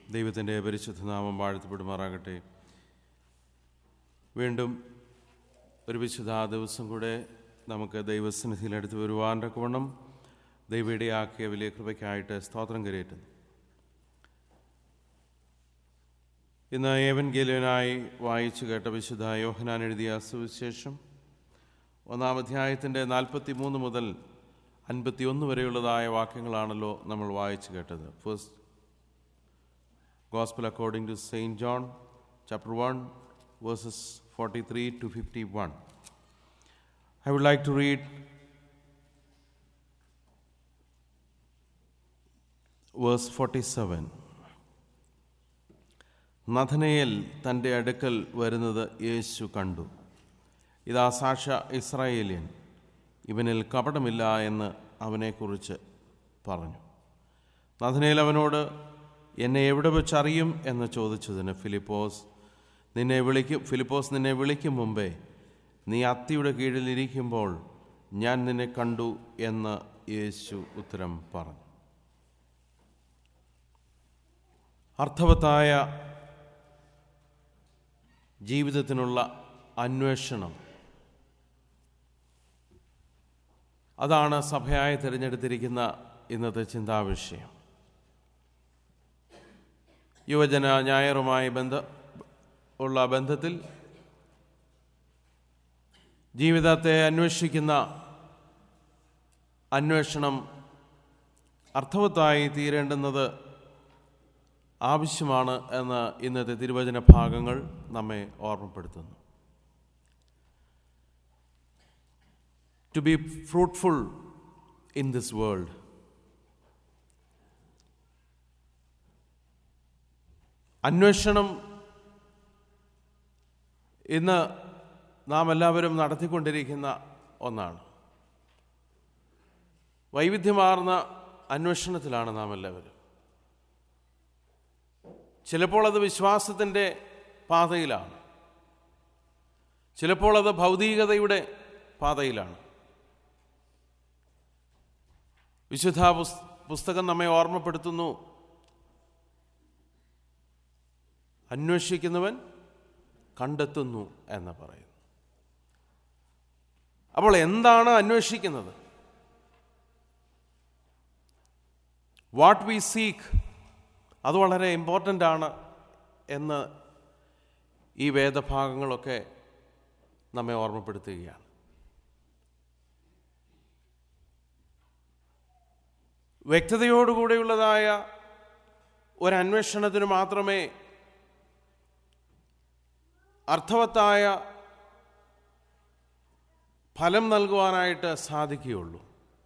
ദൈവത്തിൻ്റെ പരിശുദ്ധനാമം വാഴ്ത്തപ്പെടുമാറാകട്ടെ വീണ്ടും ഒരു വിശുദ്ധ ദിവസം കൂടെ നമുക്ക് ദൈവസന്നിധിയിലെടുത്ത് വരുവാൻ തക്കവണ്ണം ദൈവയിടയാക്കിയ വലിയ കൃപയ്ക്കായിട്ട് സ്തോത്രം കരയേറ്റുന്നു ഇന്ന് ഏവൻഗേലിയനായി വായിച്ചു കേട്ട വിശുദ്ധ യോഹനാൻ എഴുതിയ സുവിശേഷം ഒന്നാം അധ്യായത്തിൻ്റെ നാൽപ്പത്തി മൂന്ന് മുതൽ അൻപത്തിയൊന്ന് വരെയുള്ളതായ വാക്യങ്ങളാണല്ലോ നമ്മൾ വായിച്ചു കേട്ടത് first gospel according to saint John chapter one verses forty three to fifty one I would like to read verse forty seven Nathanael തൻ്റെ അടുക്കൽ വരുന്നത് യേശു കണ്ടു ഇതാ സാക്ഷ ഇസ്രായേലിയൻ ഇവനിൽ കപടമില്ല എന്ന് അവനെക്കുറിച്ച് പറഞ്ഞു നഥനയേൽ അവനോട് എന്നെ എവിടെ വെച്ച് അറിയും എന്ന് ചോദിച്ചതിന് ഫിലിപ്പോസ് നിന്നെ വിളിക്കും ഫിലിപ്പോസ് നിന്നെ വിളിക്കും മുമ്പേ നീ അത്തിയുടെ കീഴിലിരിക്കുമ്പോൾ ഞാൻ നിന്നെ കണ്ടു എന്ന് യേശു ഉത്തരം പറഞ്ഞു അർത്ഥവത്തായ ജീവിതത്തിനുള്ള അന്വേഷണം അതാണ് സഭയായി തിരഞ്ഞെടുത്തിരിക്കുന്ന ഇന്നത്തെ ചിന്താവിഷയം യുവജന ഞായറുമായി ബന്ധ ഉള്ള ബന്ധത്തിൽ ജീവിതത്തെ അന്വേഷിക്കുന്ന അന്വേഷണം അർത്ഥവത്തായി തീരേണ്ടുന്നത് ആവശ്യമാണ് എന്ന് ഇന്നത്തെ തിരുവചന ഭാഗങ്ങൾ നമ്മെ ഓർമ്മപ്പെടുത്തുന്നു to be fruitful in this world അന്വേഷണം ഇന്ന് നാം എല്ലാവരും നടത്തിക്കൊണ്ടിരിക്കുന്ന ഒന്നാണ് വൈവിധ്യമാർന്ന അന്വേഷണത്തിലാണ് നാം എല്ലാവരും ചിലപ്പോൾ അത് വിശ്വാസത്തിൻ്റെ പാതയിലാണ് ചിലപ്പോൾ അത് ഭൗതികതയുടെ പാതയിലാണ് വിശുദ്ധ പുസ്തകം നമ്മെ ഓർമ്മപ്പെടുത്തുന്നു അന്വേഷിക്കുന്നവൻ കണ്ടെത്തുന്നു എന്ന് പറയുന്നു അപ്പോൾ എന്താണ് അന്വേഷിക്കുന്നത് വാട്ട് വി സീക്ക് അത് വളരെ ഇമ്പോർട്ടൻ്റ് ആണ് എന്ന് ഈ വേദഭാഗങ്ങളൊക്കെ നമ്മെ ഓർമ്മപ്പെടുത്തുകയാണ് വ്യക്തതയോടുകൂടെയുള്ളതായ ഒരു അന്വേഷണത്തിന് മാത്രമേ അർത്ഥവത്തായ ഫലം നൽകുവാനായിട്ട് സാധിക്കുകയുള്ളൂ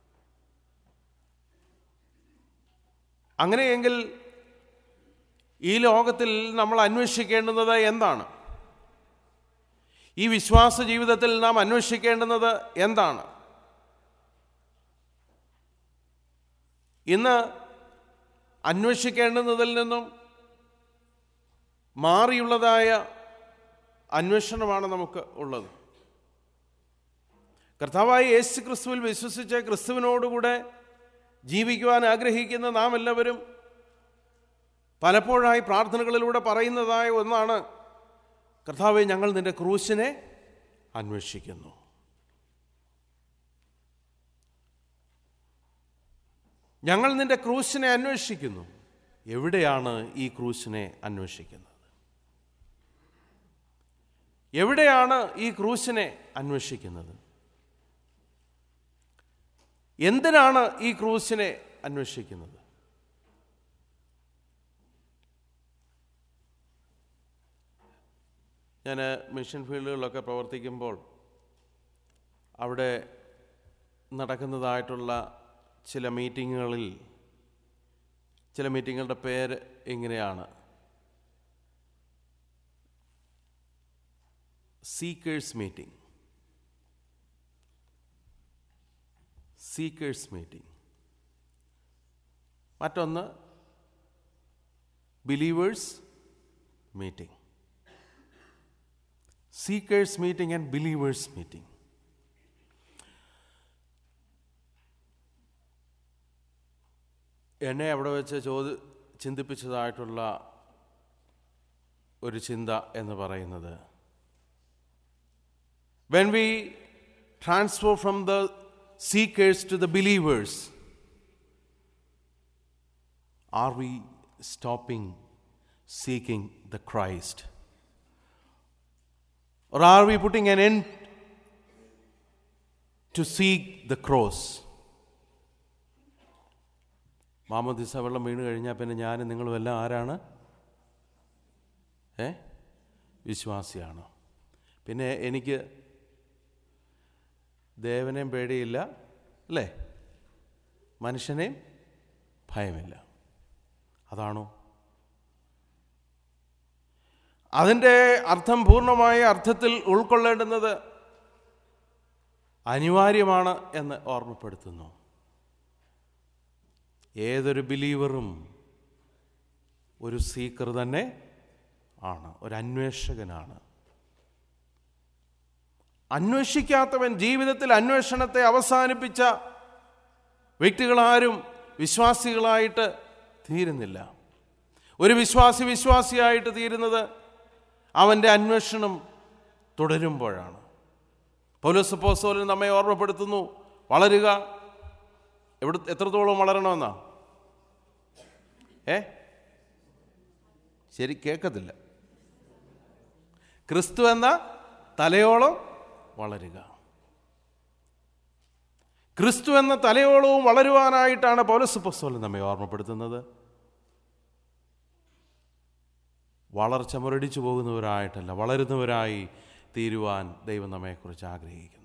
അങ്ങനെയെങ്കിൽ ഈ ലോകത്തിൽ നമ്മൾ അന്വേഷിക്കേണ്ടുന്നത് എന്താണ് ഈ വിശ്വാസ ജീവിതത്തിൽ നാം അന്വേഷിക്കേണ്ടുന്നത് എന്താണ് ഇന്ന് അന്വേഷിക്കേണ്ടുന്നതിൽ നിന്നും മാറിയുള്ളതായ അന്വേഷണമാണ് നമുക്ക് ഉള്ളത് കർത്താവായി യേശു ക്രിസ്തുവിൽ വിശ്വസിച്ച് ക്രിസ്തുവിനോടുകൂടെ ജീവിക്കുവാൻ ആഗ്രഹിക്കുന്ന നാം എല്ലാവരും പലപ്പോഴായി പ്രാർത്ഥനകളിലൂടെ പറയുന്നതായ ഒന്നാണ് കർത്താവെ ഞങ്ങൾ നിന്റെ ക്രൂശിനെ അന്വേഷിക്കുന്നു ഞങ്ങൾ നിന്റെ ക്രൂശിനെ അന്വേഷിക്കുന്നു എവിടെയാണ് ഈ ക്രൂശിനെ അന്വേഷിക്കുന്നത് എവിടെയാണ് ഈ ക്രൂശിനെ അന്വേഷിക്കുന്നത് എന്തിനാണ് ഈ ക്രൂശിനെ അന്വേഷിക്കുന്നത് ഞാൻ മിഷൻ ഫീൽഡുകളിലൊക്കെ പ്രവർത്തിക്കുമ്പോൾ അവിടെ നടക്കുന്നതായിട്ടുള്ള ചില മീറ്റിങ്ങുകളിൽ ചില മീറ്റിങ്ങുകളുടെ പേര് ഇങ്ങനെയാണ് സീക്കേഴ്സ് മീറ്റിംഗ് സീക്കേഴ്സ് മീറ്റിംഗ് മറ്റൊന്ന് believers meeting seekers meeting and believers meeting എന്നെ അവിടെ വെച്ച് ചോദി ചിന്തിപ്പിച്ചതായിട്ടുള്ള ഒരു ചിന്ത എന്ന് പറയുന്നത് when we transfer from the seekers to the believers are we stopping seeking the Christ or are we putting an end to seek the cross മാമോദിസ വെള്ളം വീണ് കഴിഞ്ഞാൽ പിന്നെ ഞാനും നിങ്ങളും എല്ലാം ആരാണ് ഏ വിശ്വാസിയാണ് പിന്നെ എനിക്ക് ദേവനെയും പേടിയില്ല അല്ലേ മനുഷ്യനെയും ഭയമില്ല അതാണോ അതിൻ്റെ അർത്ഥം പൂർണ്ണമായ അർത്ഥത്തിൽ ഉൾക്കൊള്ളേണ്ടുന്നത് അനിവാര്യമാണ് എന്ന് ഓർമ്മപ്പെടുത്തുന്നു ഏതൊരു ബിലീവറും ഒരു സീക്കർ തന്നെ ആണ് ഒരു അന്വേഷകനാണ് അന്വേഷിക്കാത്തവൻ ജീവിതത്തിൽ അന്വേഷണത്തെ അവസാനിപ്പിച്ച വ്യക്തികളാരും വിശ്വാസികളായിട്ട് തീരുന്നില്ല ഒരു വിശ്വാസി വിശ്വാസിയായിട്ട് തീരുന്നത് അവൻ്റെ അന്വേഷണം തുടരുമ്പോഴാണ് പൗലോസ് പോസോലിന് നമ്മെ ഓർമ്മപ്പെടുത്തുന്നു വളരുക എവിടെ എത്രത്തോളം വളരണമെന്നാ ഏ ശരി കേൾക്കത്തില്ല ക്രിസ്തു എന്ന തലയോളം വളരുക ക്രിസ്തു എന്ന തലയോളവും വളരുവാനായിട്ടാണ് പൗലസ് പുസ്തകം നമ്മെ ഓർമ്മപ്പെടുത്തുന്നത് വളർച്ച മുരടിച്ചു പോകുന്നവരായിട്ടല്ല വളരുന്നവരായി തീരുവാൻ ദൈവം നമ്മെക്കുറിച്ച് ആഗ്രഹിക്കുന്നു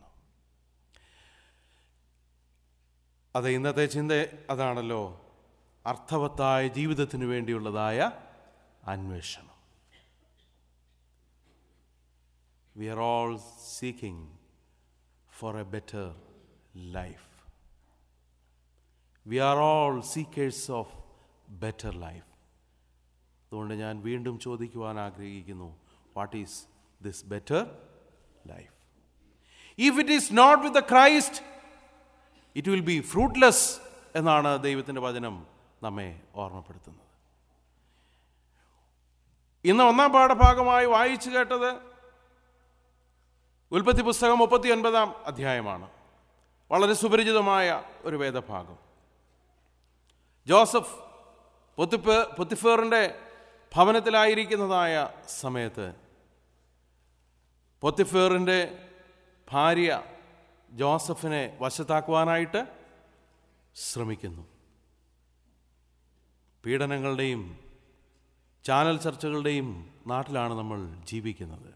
അത് ഇന്നത്തെ ചിന്ത അതാണല്ലോ അർത്ഥവത്തായ ജീവിതത്തിന് വേണ്ടിയുള്ളതായ അന്വേഷണം we are all seeking for a better life we are all seekers of better life അതുകൊണ്ട് ഞാൻ വീണ്ടും ചോദിക്കുവാൻ ആഗ്രഹിക്കുന്നു what is this better life if it is not with the Christ it will be fruitless എന്നാണ് ദൈവത്തിൻ്റെ വചനം നമ്മെ ഓർമ്മപ്പെടുത്തുന്നത് ഇന്ന് ഒന്നാം പാഠഭാഗമായി വായിച്ചു കേട്ടത് ഉൽപ്പത്തി പുസ്തകം മുപ്പത്തി ഒൻപതാം അധ്യായമാണ് വളരെ സുപരിചിതമായ ഒരു വേദഭാഗം ജോസഫ് പൊത്തിഫ് പൊത്തിഫേറിൻ്റെ ഭവനത്തിലായിരിക്കുന്നതായ സമയത്ത് പൊത്തിഫേറിൻ്റെ ഭാര്യ ജോസഫിനെ വശത്താക്കുവാനായിട്ട് ശ്രമിക്കുന്നു പീഡനങ്ങളുടെയും ചാനൽ ചർച്ചകളുടെയും നാട്ടിലാണ് നമ്മൾ ജീവിക്കുന്നത്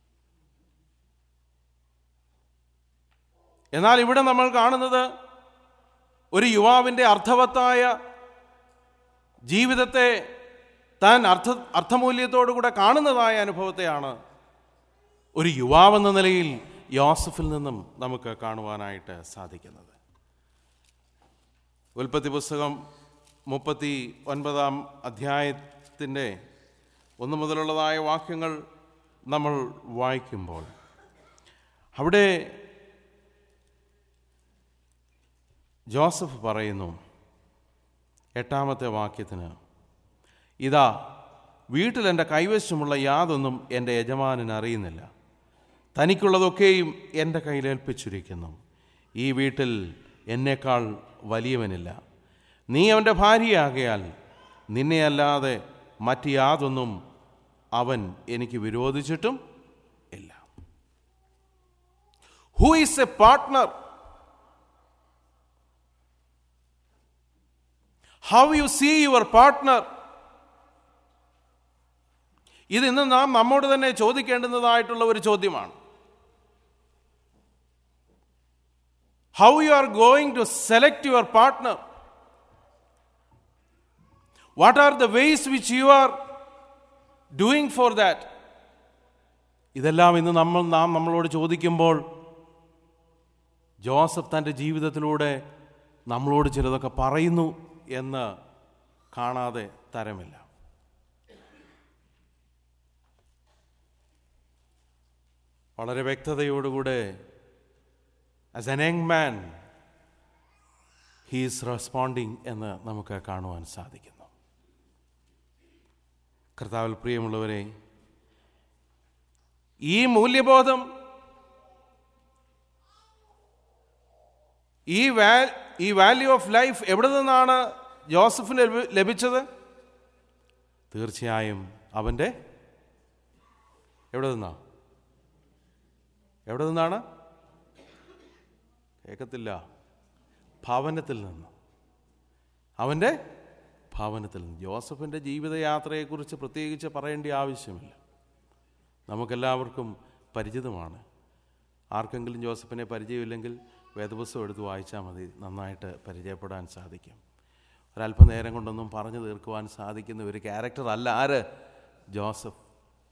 എന്നാൽ ഇവിടെ നമ്മൾ കാണുന്നത് ഒരു യുവാവിൻ്റെ അർത്ഥവത്തായ ജീവിതത്തെ താൻ അർത്ഥ അർത്ഥമൂല്യത്തോടുകൂടെ കാണുന്നതായ അനുഭവത്തെയാണ് ഒരു യുവാവെന്ന നിലയിൽ യോസഫിൽ നിന്നും നമുക്ക് കാണുവാനായിട്ട് സാധിക്കുന്നത് ഉൽപ്പത്തി പുസ്തകം മുപ്പത്തി ഒൻപതാം അധ്യായത്തിൻ്റെ ഒന്ന് മുതലുള്ളതായ വാക്യങ്ങൾ നമ്മൾ വായിക്കുമ്പോൾ അവിടെ ജോസഫ് പറയുന്നു എട്ടാമത്തെ വാക്യത്തിന് ഇതാ വീട്ടിൽ എൻ്റെ കൈവശമുള്ള യാതൊന്നും എൻ്റെ യജമാനൻ അറിയുന്നില്ല തനിക്കുള്ളതൊക്കെയും എൻ്റെ കയ്യിലേൽപ്പിച്ചിരിക്കുന്നു ഈ വീട്ടിൽ എന്നേക്കാൾ വലിയവനില്ല നീ അവൻ്റെ ഭാര്യയാകയാൽ നിന്നെയല്ലാതെ മറ്റ് യാതൊന്നും അവൻ എനിക്ക് വിരോധിച്ചിട്ടും ഇല്ല who is a partner how you see your partner ഇത് ഇന്ന് നാം നമ്മോട് തന്നെ ചോദിക്കേണ്ടുന്നതായിട്ടുള്ള ഒരു ചോദ്യമാണ് how you are going to select your partner what are the ways which you are doing for that ഇതെല്ലാം ഇന്ന് നമ്മൾ നാം നമ്മളോട് ചോദിക്കുമ്പോൾ ജോസഫ് തൻ്റെ ജീവിതത്തിലൂടെ നമ്മളോട് ചിലതൊക്കെ പറയുന്നു എന്ന് കാണാതെ തരമില്ല വളരെ വ്യക്തതയോടുകൂടെ as an young man he's responding എന്ന് നമുക്ക് കാണുവാൻ സാധിക്കുന്നു കർത്താവിൽ പ്രിയമുള്ളവരെ ഈ മൂല്യബോധം ഈ വാ ഈ വാല്യൂ ഓഫ് ലൈഫ് എവിടെ നിന്നാണ് ജോസഫിന് ലഭി- ലഭിച്ചത് തീർച്ചയായും അവൻ്റെ എവിടെ നിന്നാ എവിടെ നിന്നാണ് കേൾക്കത്തില്ല ഭവനത്തിൽ നിന്ന് അവൻ്റെ ഭവനത്തിൽ നിന്ന് ജോസഫിൻ്റെ ജീവിതയാത്രയെക്കുറിച്ച് പ്രത്യേകിച്ച് പറയേണ്ട ആവശ്യമില്ല നമുക്കെല്ലാവർക്കും പരിചിതമാണ് ആർക്കെങ്കിലും ജോസഫിനെ പരിചയമില്ലെങ്കിൽ വേദപുസ്തകം എടുത്ത് വായിച്ചാൽ മതി നന്നായിട്ട് പരിചയപ്പെടാൻ സാധിക്കും ഒരല്പനേരം കൊണ്ടൊന്നും പറഞ്ഞു തീർക്കുവാൻ സാധിക്കുന്ന ഒരു ക്യാരക്ടർ അല്ല ആര് ജോസഫ്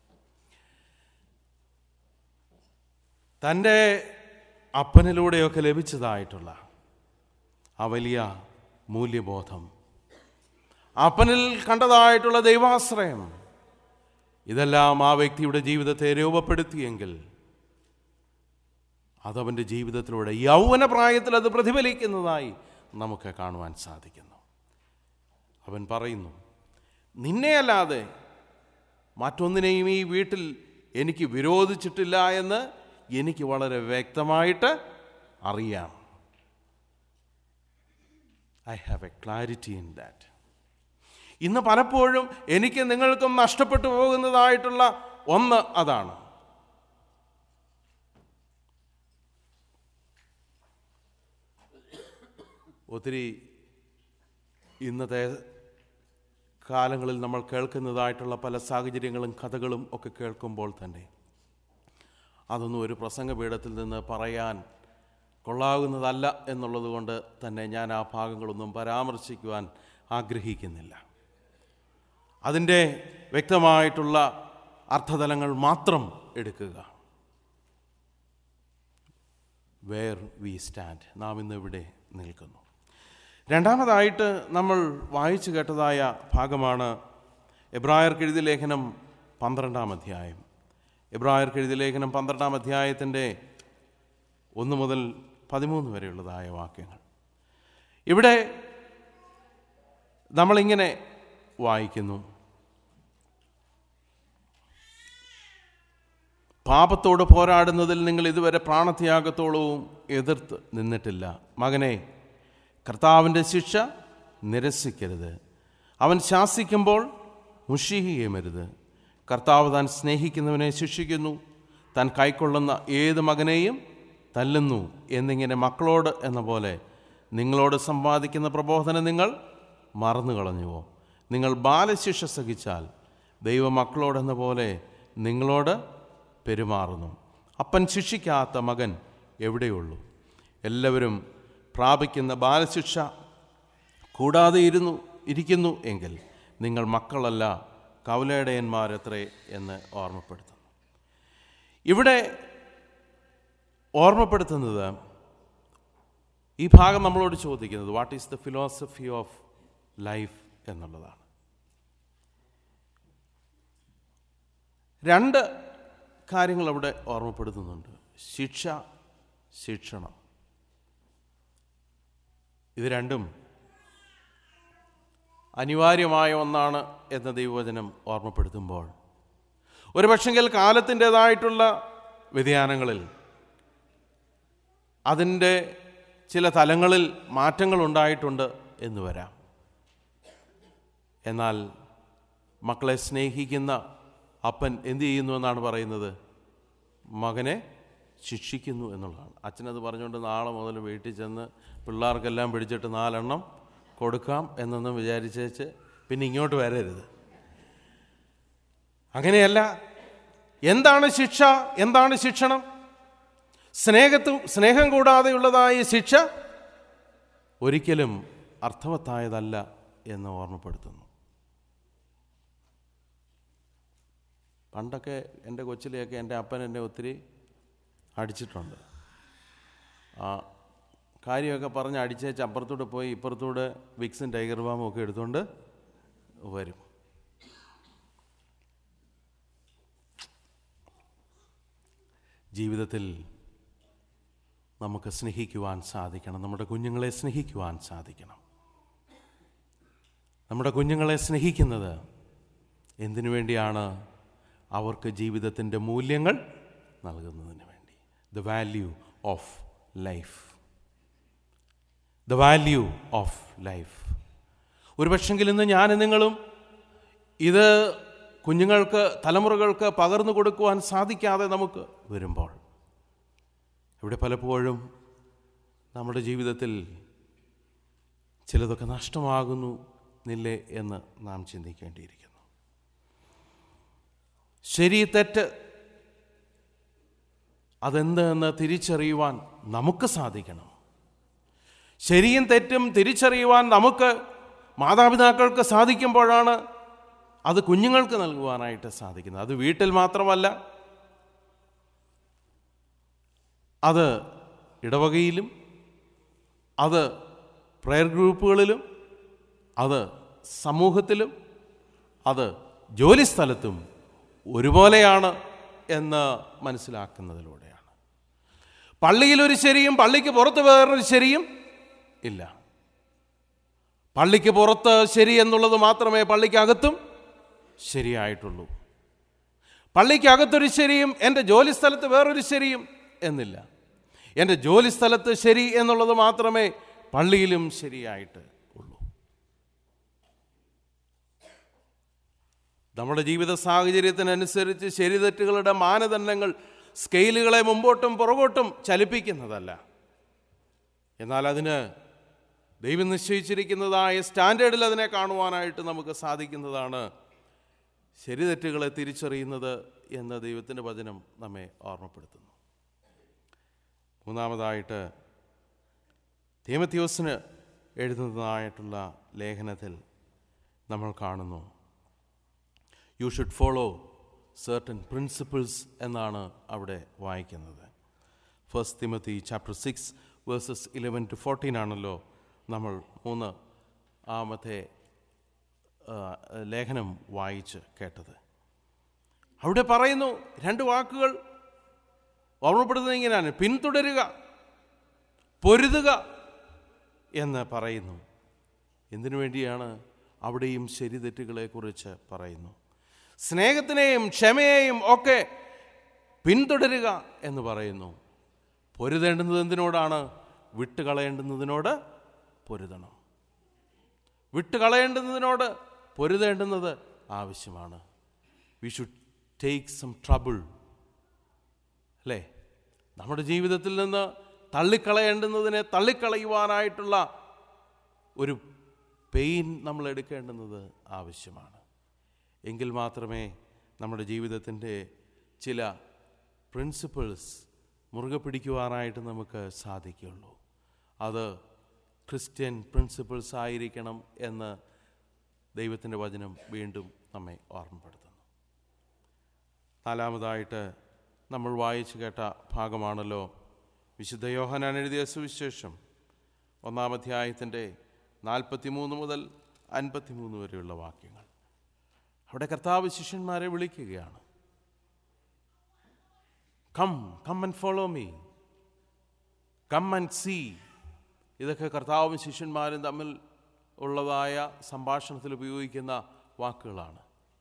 തൻ്റെ അപ്പനിലൂടെയൊക്കെ ലഭിച്ചതായിട്ടുള്ള ആ വലിയ മൂല്യബോധം അപ്പനിൽ കണ്ടതായിട്ടുള്ള ദൈവാശ്രയം ഇതെല്ലാം ആ വ്യക്തിയുടെ ജീവിതത്തെ രൂപപ്പെടുത്തിയെങ്കിൽ അതവൻ്റെ ജീവിതത്തിലൂടെ യൗവന പ്രായത്തിൽ അത് പ്രതിഫലിക്കുന്നതായി നമുക്ക് കാണുവാൻ സാധിക്കുന്നു അവൻ പറയുന്നു നിന്നെയല്ലാതെ മറ്റൊന്നിനെയും ഈ വീട്ടിൽ എനിക്ക് വിരോധിച്ചിട്ടില്ല എന്ന് എനിക്ക് വളരെ വ്യക്തമായിട്ട് അറിയാം I have a clarity in that ഇന്ന് പലപ്പോഴും എനിക്ക് നിങ്ങൾക്കും നഷ്ടപ്പെട്ടു പോകുന്നതായിട്ടുള്ള ഒന്ന് അതാണ് ഒത്തിരി ഇന്നത്തെ കാലങ്ങളിൽ നമ്മൾ കേൾക്കുന്നതായിട്ടുള്ള പല സാഹചര്യങ്ങളും കഥകളും ഒക്കെ കേൾക്കുമ്പോൾ തന്നെ അതൊന്നും ഒരു പ്രസംഗപീഠത്തിൽ നിന്ന് പറയാൻ കൊള്ളാവുന്നതല്ല എന്നുള്ളത് കൊണ്ട് തന്നെ ഞാൻ ആ ഭാഗങ്ങളൊന്നും പരാമർശിക്കുവാൻ ആഗ്രഹിക്കുന്നില്ല അതിൻ്റെ വ്യക്തമായിട്ടുള്ള അർത്ഥതലങ്ങൾ മാത്രം എടുക്കുക വേർ വി സ്റ്റാൻഡ് നാം ഇന്ന് ഇവിടെ നിൽക്കുന്നു രണ്ടാമതായിട്ട് നമ്മൾ വായിച്ചു കേട്ടതായ ഭാഗമാണ് എബ്രായർക്ക് എഴുതിയ ലേഖനം പന്ത്രണ്ടാം അധ്യായം എബ്രായർക്ക് എഴുതിയ ലേഖനം പന്ത്രണ്ടാം അധ്യായത്തിൻ്റെ ഒന്ന് മുതൽ പതിമൂന്ന് വരെയുള്ളതായ വാക്യങ്ങൾ ഇവിടെ നമ്മളിങ്ങനെ വായിക്കുന്നു പാപത്തോട് പോരാടുന്നതിൽ നിങ്ങൾ ഇതുവരെ പ്രാണത്യാഗത്തോളവും എതിർത്ത് നിന്നിട്ടില്ല മകനെ കർത്താവിൻ്റെ ശിക്ഷ നിരസിക്കരുത് അവൻ ശാസിക്കുമ്പോൾ മുഷിയുമരുത് കർത്താവ് താൻ സ്നേഹിക്കുന്നവനെ ശിക്ഷിക്കുന്നു താൻ കൈക്കൊള്ളുന്ന ഏത് മകനെയും തല്ലുന്നു എന്നിങ്ങനെ മക്കളോട് എന്ന പോലെ നിങ്ങളോട് സമ്പാദിക്കുന്ന പ്രബോധനം നിങ്ങൾ മറന്നു കളഞ്ഞുവോ നിങ്ങൾ ബാലശിക്ഷ സഹിച്ചാൽ ദൈവമക്കളോടെന്ന പോലെ നിങ്ങളോട് പെരുമാറുന്നു അപ്പൻ ശിക്ഷിക്കാത്ത മകൻ എവിടെയുള്ളൂ എല്ലാവരും പ്രാപിക്കുന്ന ബാലശിക്ഷ കൂടാതെ ഇരുന്നു ഇരിക്കുന്നു എങ്കിൽ നിങ്ങൾ മക്കളല്ല കവലേടയന്മാരത്രേ എന്ന് ഓർമ്മപ്പെടുത്തുന്നു ഇവിടെ ഓർമ്മപ്പെടുത്തുന്നത് ഈ ഭാഗം നമ്മളോട് ചോദിക്കുന്നത് what is the philosophy of life എന്നുള്ളതാണ് രണ്ട് കാര്യങ്ങൾ അവിടെ ഓർമ്മപ്പെടുത്തുന്നുണ്ട് ശിക്ഷ ശിക്ഷണം ഇത് രണ്ടും അനിവാര്യമായ ഒന്നാണ് എന്ന ദൈവവചനം ഓർമ്മപ്പെടുത്തുമ്പോൾ ഒരു പക്ഷെങ്കിൽ കാലത്തിൻ്റെതായിട്ടുള്ള വ്യതിയാനങ്ങളിൽ അതിൻ്റെ ചില തലങ്ങളിൽ മാറ്റങ്ങൾ ഉണ്ടായിട്ടുണ്ട് എന്ന് വരാം എന്നാൽ മക്കളെ സ്നേഹിക്കുന്ന അപ്പൻ എന്തു ചെയ്യുന്നു എന്നാണ് പറയുന്നത് മകനെ ശിക്ഷിക്കുന്നു എന്നുള്ളതാണ് അച്ഛനത് പറഞ്ഞുകൊണ്ട് നാളെ മുതൽ വീട്ടിൽ ചെന്ന് പിള്ളേർക്കെല്ലാം പിടിച്ചിട്ട് നാലെണ്ണം കൊടുക്കാം എന്നൊന്നും വിചാരിച്ചേച്ച് പിന്നെ ഇങ്ങോട്ട് വരരുത് അങ്ങനെയല്ല എന്താണ് ശിക്ഷ എന്താണ് ശിക്ഷണം സ്നേഹത്തു സ്നേഹം കൂടാതെയുള്ളതായ ശിക്ഷ ഒരിക്കലും അർത്ഥവത്തായതല്ല എന്ന് ഓർമ്മപ്പെടുത്തുന്നു പണ്ടൊക്കെ എൻ്റെ കൊച്ചിലെയൊക്കെ എൻ്റെ അപ്പൻ എന്നെ ഒത്തിരി അടിച്ചിട്ടുണ്ട് ആ കാര്യമൊക്കെ പറഞ്ഞ് അടിച്ചേച്ച് അപ്പുറത്തൂടെ പോയി ഇപ്പുറത്തൂടെ വിക്സും ടൈഗർ ബാമും ഒക്കെ എടുത്തുകൊണ്ട് വരും ജീവിതത്തിൽ നമുക്ക് സ്നേഹിക്കുവാൻ സാധിക്കണം നമ്മുടെ കുഞ്ഞുങ്ങളെ സ്നേഹിക്കുവാൻ സാധിക്കണം നമ്മുടെ കുഞ്ഞുങ്ങളെ സ്നേഹിക്കുന്നത് എന്തിനു വേണ്ടിയാണ് അവർക്ക് ജീവിതത്തിൻ്റെ മൂല്യങ്ങൾ നൽകുന്നതിന് വേണ്ടി the value of life the value of life ഒരു പക്ഷെങ്കിൽ ഇന്ന് ഞാൻ നിങ്ങളും ഇത് കുഞ്ഞുങ്ങൾക്ക് തലമുറകൾക്ക് പകർന്നു കൊടുക്കുവാൻ സാധിക്കാതെ നമുക്ക് വരുമ്പോൾ ഇവിടെ പലപ്പോഴും നമ്മുടെ ജീവിതത്തിൽ ചിലതൊക്കെ നഷ്ടമാകുന്നു നില്ലേ എന്ന് നാം ചിന്തിക്കേണ്ടിയിരിക്കുന്നു ശരി തെറ്റ് അതെന്ത് എന്ന് തിരിച്ചറിയുവാൻ നമുക്ക് സാധിക്കണം ശരിയും തെറ്റും തിരിച്ചറിയുവാൻ നമുക്ക് മാതാപിതാക്കൾക്ക് സാധിക്കുമ്പോഴാണ് അത് കുഞ്ഞുങ്ങൾക്ക് നൽകുവാനായിട്ട് സാധിക്കുന്നത് അത് വീട്ടിൽ മാത്രമല്ല അത് ഇടവകയിലും അത് പ്രയർ ഗ്രൂപ്പുകളിലും അത് സമൂഹത്തിലും അത് ജോലിസ്ഥലത്തും ഒരുപോലെയാണ് എന്ന് മനസ്സിലാക്കുന്നതിലൂടെയാണ് പള്ളിയിലൊരു ശരിയും പള്ളിക്ക് പുറത്ത് വേറൊരു ശരിയും ഇല്ല പള്ളിക്ക് പുറത്ത് ശരി എന്നുള്ളത് മാത്രമേ പള്ളിക്കകത്തും ശരിയായിട്ടുള്ളൂ പള്ളിക്കകത്തൊരു ശരിയും എൻ്റെ ജോലിസ്ഥലത്ത് വേറൊരു ശരിയും എന്നില്ല എൻ്റെ ജോലിസ്ഥലത്ത് ശരി എന്നുള്ളത് മാത്രമേ പള്ളിയിലും ശരിയായിട്ട് ഉള്ളൂ നമ്മുടെ ജീവിത സാഹചര്യത്തിനനുസരിച്ച് ശരി തെറ്റുകളുടെ മാനദണ്ഡങ്ങൾ സ്കെയിലുകളെ മുമ്പോട്ടും പുറകോട്ടും ചലിപ്പിക്കുന്നതല്ല എന്നാൽ അതിന് ദൈവം നിശ്ചയിച്ചിരിക്കുന്നതായ സ്റ്റാൻഡേർഡിൽ അതിനെ കാണുവാനായിട്ട് നമുക്ക് സാധിക്കുന്നതാണ് ശരി തെറ്റുകളെ തിരിച്ചറിയുന്നത് എന്ന ദൈവത്തിൻ്റെ വചനം നമ്മെ ഓർമ്മപ്പെടുത്തുന്നു മൂന്നാമതായിട്ട് തീമത്യോസിന് എഴുതുന്നതായിട്ടുള്ള ലേഖനത്തിൽ നമ്മൾ കാണുന്നു you should follow certain principles എന്നാണ് അവിടെ വായിക്കുന്നത് first Timothy chapter six verses eleven to fourteen ആണല്ലോ നമ്മൾ മൂന്ന് ആമത്തെ ആ, ലേഖനം വായിച്ച് കേട്ടത് അവിടെ പറയുന്നു രണ്ട് വാക്കുകൾ ഓർമ്മപ്പെടുത്തുന്നത് ഇങ്ങനെയാണ് പിന്തുടരുക പൊരുതുക എന്ന് പറയുന്നു എന്തിനു വേണ്ടിയാണ് അവിടെയും ശരി തെറ്റുകളെക്കുറിച്ച് പറയുന്നു സ്നേഹത്തിനെയും ക്ഷമയെയും ഒക്കെ പിന്തുടരുക എന്ന് പറയുന്നു പൊരുതേണ്ടുന്നത് എന്തിനോടാണ് വിട്ടുകളയേണ്ടുന്നതിനോട് പൊരുതണം വിട്ടുകളയേണ്ടുന്നതിനോട് പൊരുതേണ്ടുന്നത് ആവശ്യമാണ് we should take some trouble അല്ലേ നമ്മുടെ ജീവിതത്തിൽ നിന്ന് തള്ളിക്കളയേണ്ടുന്നതിനെ തള്ളിക്കളയുവാനായിട്ടുള്ള ഒരു പെയിൻ നമ്മൾ എടുക്കേണ്ടുന്നത് ആവശ്യമാണ് എങ്കിൽ മാത്രമേ നമ്മുടെ ജീവിതത്തിൻ്റെ ചില പ്രിൻസിപ്പിൾസ് മുറുകെ പിടിക്കുവാനായിട്ട് നമുക്ക് സാധിക്കുകയുള്ളൂ അത് ക്രിസ്ത്യൻ പ്രിൻസിപ്പിൾസ് ആയിരിക്കണം എന്ന് ദൈവത്തിൻ്റെ വചനം വീണ്ടും നമ്മെ ഓർമ്മപ്പെടുത്തുന്നു നാലാമതായിട്ട് നമ്മൾ വായിച്ചു കേട്ട ഭാഗമാണല്ലോ വിശുദ്ധ യോഹനാൻ എഴുതിയ സുവിശേഷം ഒന്നാം അധ്യായത്തിൻ്റെ നാൽപ്പത്തിമൂന്ന് മുതൽ അൻപത്തിമൂന്ന് വരെയുള്ള വാക്യങ്ങൾ അവിടെ കർത്താവ് ശിഷ്യന്മാരെ വിളിക്കുകയാണ് come come and follow me come and see ഇതൊക്കെ കർത്താവും ശിഷ്യന്മാരും തമ്മിൽ ഉള്ളതായ സംഭാഷണത്തിൽ ഉപയോഗിക്കുന്ന വാക്കുകളാണ്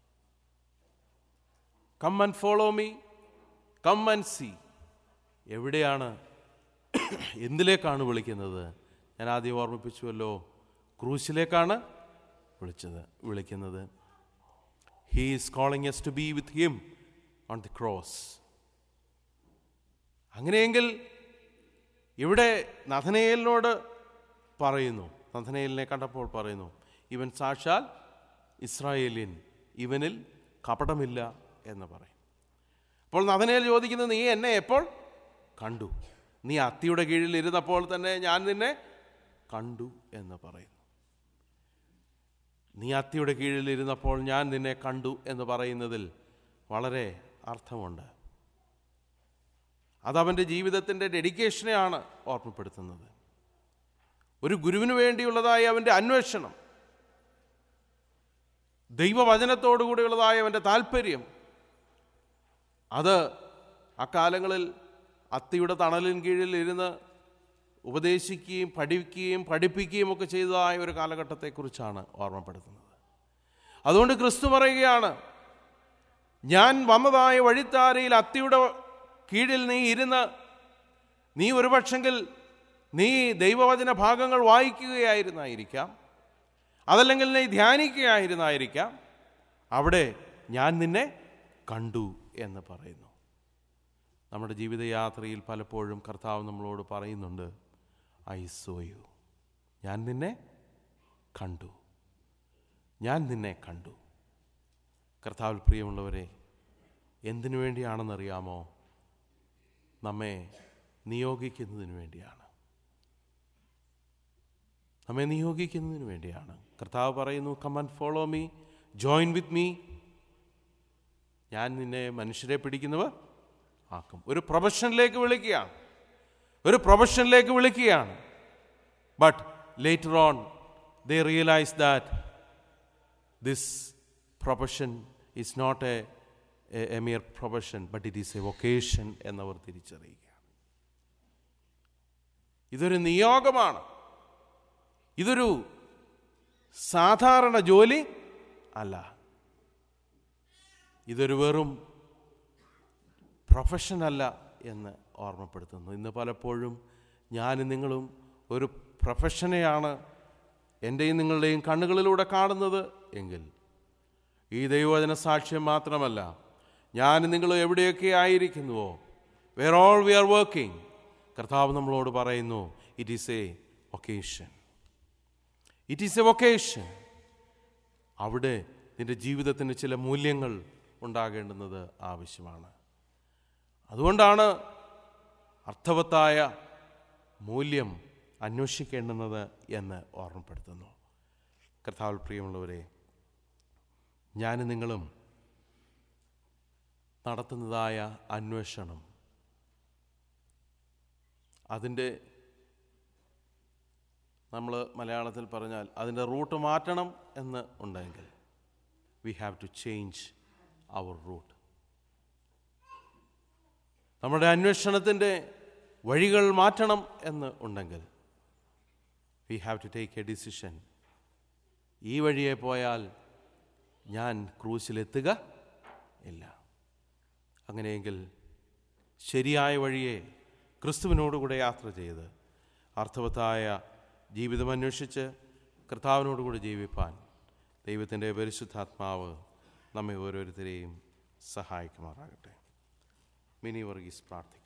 come and follow me come and see എവിടെയാണ് എന്തിലേക്കാണ് വിളിക്കുന്നത് ഞാൻ ആദ്യം ഓർമ്മിപ്പിച്ചുവല്ലോ ക്രൂശിലേക്കാണ് വിളിച്ചത് വിളിക്കുന്നത് he is calling us to be with him on the cross അങ്ങനെയെങ്കിൽ ഇവിടെ നഥനയേലിനോട് പറയുന്നു നഥനയേലിനെ കണ്ടപ്പോൾ പറയുന്നു ഇവൻ സാക്ഷാൽ ഇസ്രായേലിയൻ ഇവനിൽ കപടമില്ല എന്ന് പറയും അപ്പോൾ നഥനയേൽ ചോദിക്കുന്നത് നീ എന്നെ എപ്പോൾ കണ്ടു നീ അത്തിയുടെ കീഴിൽ ഇരുന്നപ്പോൾ തന്നെ ഞാൻ നിന്നെ കണ്ടു എന്ന് പറയുന്നു നീ അത്തിയുടെ കീഴിൽ ഇരുന്നപ്പോൾ ഞാൻ നിന്നെ കണ്ടു എന്ന് പറയുന്നതിൽ വളരെ അർത്ഥമുണ്ട് അതവൻ്റെ ജീവിതത്തിൻ്റെ ഡെഡിക്കേഷനെയാണ് ഓർമ്മപ്പെടുത്തുന്നത് ഒരു ഗുരുവിന് വേണ്ടിയുള്ളതായ അവൻ്റെ അന്വേഷണം ദൈവവചനത്തോടുകൂടിയുള്ളതായ അവൻ്റെ താല്പര്യം അത് അക്കാലങ്ങളിൽ അത്തിയുടെ തണലിൻ കീഴിൽ ഇരുന്ന് ഉപദേശിക്കുകയും പഠിക്കുകയും പഠിപ്പിക്കുകയും ഒക്കെ ചെയ്തതായ ഒരു കാലഘട്ടത്തെക്കുറിച്ചാണ് ഓർമ്മപ്പെടുത്തുന്നത് അതുകൊണ്ട് ക്രിസ്തു പറയുകയാണ് ഞാൻ വന്നതായ വഴിത്താരയിൽ അത്തിയുടെ കീഴിൽ നീ ഇരുന്ന് നീ ഒരുപക്ഷെങ്കിൽ നീ ദൈവവചന ഭാഗങ്ങൾ വായിക്കുകയായിരുന്നായിരിക്കാം അതല്ലെങ്കിൽ നീ ധ്യാനിക്കുകയായിരുന്നായിരിക്കാം അവിടെ ഞാൻ നിന്നെ കണ്ടു എന്ന് പറയുന്നു നമ്മുടെ ജീവിതയാത്രയിൽ പലപ്പോഴും കർത്താവ് നമ്മളോട് പറയുന്നുണ്ട് ഐ സോ യു ഞാൻ നിന്നെ കണ്ടു ഞാൻ നിന്നെ കണ്ടു കർത്താവിൽ പ്രിയമുള്ളവരെ എന്തിനു വേണ്ടിയാണെന്നറിയാമോ നമ്മെ നിയോഗിക്കുന്നതിന് വേണ്ടിയാണ് നമ്മെ നിയോഗിക്കുന്നതിന് വേണ്ടിയാണ് കർത്താവ് പറയുന്നു come on follow me join with me ഞാൻ നിന്നെ മനുഷ്യരെ പിടിക്കുന്നവർ ആക്കും ഒരു പ്രൊഫഷനിലേക്ക് വിളിക്കുകയാണ് ഒരു പ്രൊഫഷനിലേക്ക് വിളിക്കുകയാണ് but later on they realise that this profession is not a a mere profession but it is a vocation എന്നവർ തിരിച്ചറിയുകയാണ് ഇതൊരു നിയോഗമാണ് ഇതൊരു സാധാരണ ജോലി അല്ല ഇതൊരു വെറും പ്രൊഫഷൻ അല്ല എന്ന് ഓർമ്മപ്പെടുത്തുന്നു ഇന്ന് പലപ്പോഴും ഞാനും നിങ്ങളും ഒരു പ്രൊഫഷനെയാണ് എൻ്റെയും നിങ്ങളുടെയും കണ്ണുകളിലൂടെ കാണുന്നത് എങ്കിൽ ഈ ദൈവവചന സാക്ഷ്യം മാത്രമല്ല ഞാനും നിങ്ങൾ എവിടെയൊക്കെ ആയിരിക്കുന്നുവോ where all we are working കർത്താവ് നമ്മളോട് പറയുന്നു it is a occasion it is a vocation അവിടെ നിന്റെ ജീവിതത്തിന് ചില മൂല്യങ്ങൾ ഉണ്ടാകേണ്ടുന്നത് ആവശ്യമാണ് അതുകൊണ്ടാണ് അർത്ഥവത്തായ മൂല്യം അന്വേഷിക്കേണ്ടുന്നത് എന്ന് ഓർമ്മപ്പെടുത്തുന്നു കർത്താവിൽ പ്രിയമുള്ളവരെ ഞാനും നിങ്ങളും നടത്തുന്നതായ അന്വേഷണം അതിൻ്റെ നമ്മൾ മലയാളത്തിൽ പറഞ്ഞാൽ അതിൻ്റെ റൂട്ട് മാറ്റണം എന്ന് ഉണ്ടെങ്കിൽ we have to change our route നമ്മുടെ അന്വേഷണത്തിൻ്റെ വഴികൾ മാറ്റണം എന്ന് ഉണ്ടെങ്കിൽ we have to take a decision ഈ വഴിയെ പോയാൽ ഞാൻ ക്രൂസിലെത്തുക ഇല്ല അങ്ങനെയെങ്കിൽ ശരിയായ വഴിയെ ക്രിസ്തുവിനോടുകൂടെ യാത്ര ചെയ്ത് അർത്ഥവത്തായ ജീവിതം അന്വേഷിച്ച് കർത്താവിനോടുകൂടി ജീവിപ്പാൻ ദൈവത്തിൻ്റെ പരിശുദ്ധാത്മാവ് നമ്മെ ഓരോരുത്തരെയും സഹായിക്കുമാറാകട്ടെ മിനി വർഗീസ് പ്രാർത്ഥിക്കും